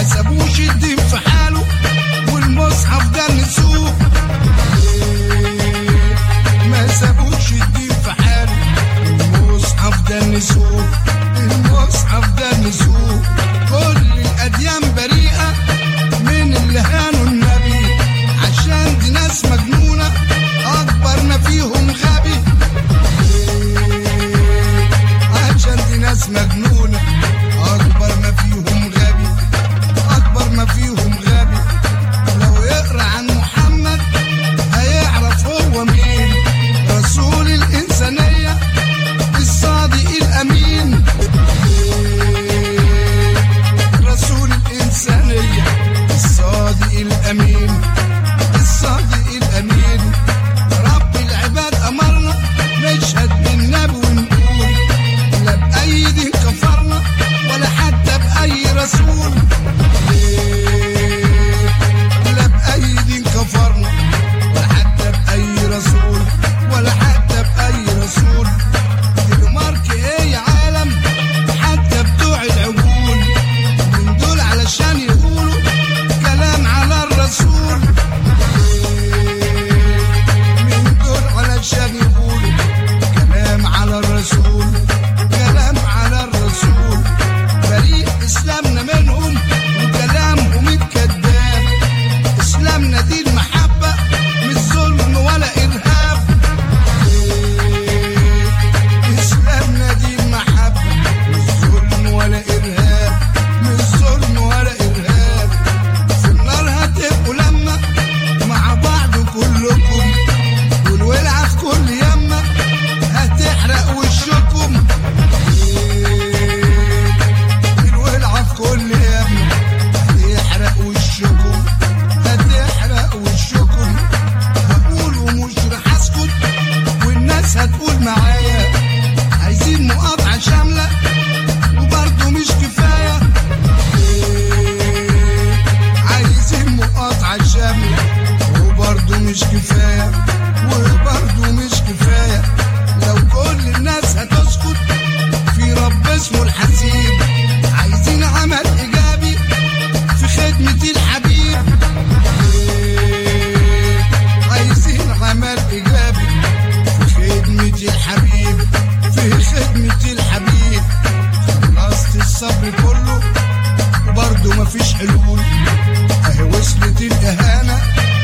سابوش الدين في حاله والمصحف ده نسوه ما سابوش الدين في حاله المصحف ده نسوه المصحف ده نسوه كل الأديان بريئة من اللي هانوا النبي عشان دي ناس مجنونة أكبر ما فيهم غبي عشان دي ناس مجنونة أكبر ما فيهم غبي أكبر ما فيهم غبي لو يقرأ عن محمد هيعرف هو مين رسول الإنسانية الصادق الأمين رسول الإنسانية الصادق الأمين الصادق الأمين رب العباد أمرنا نشهد بالنبي ونقول لا بأي دين كفرنا ولا حتى بأي رسول لا بأي دين كفرنا ولا حتى بأي رسول ولا حتى بأي رسول دنمارك ايه يا عالم حتى بتوع العقول من دول علشان يقولوا كلام على الرسول من دول علشان يقولوا كلام على الرسول كلام على الرسول فريق اسلامنا منهم وكلامهم الكذاب اسلامنا دي المحبه مش ظلم ولا ارهاب اسلامنا دي المحبه مش ظلم ولا ارهاب مش ظلم ولا ارهاب في النار هتبقوا لما مع بعض كلكم والولعه في كل يمه هتحرق وشكم الولعه في كل يمه هتحرق وشكم هتحرق وشكم هقول ومش رح اسكت والناس هتقول معايا عايزين مقاطعه شامله وبرضه مش كفايه عايزين مقاطعه شامله وبرضه مش كفايه وبرضه مش كفايه لو كل الناس هتسكت في رب اسمه الحسيب عايزين عمل ايجابي في خدمه الحبيب عايزين عمل ايجابي في خدمه الحبيب في خدمه الحبيب خلصت الصبر كله وبرضه مفيش حلول اهي وصلت الاهانه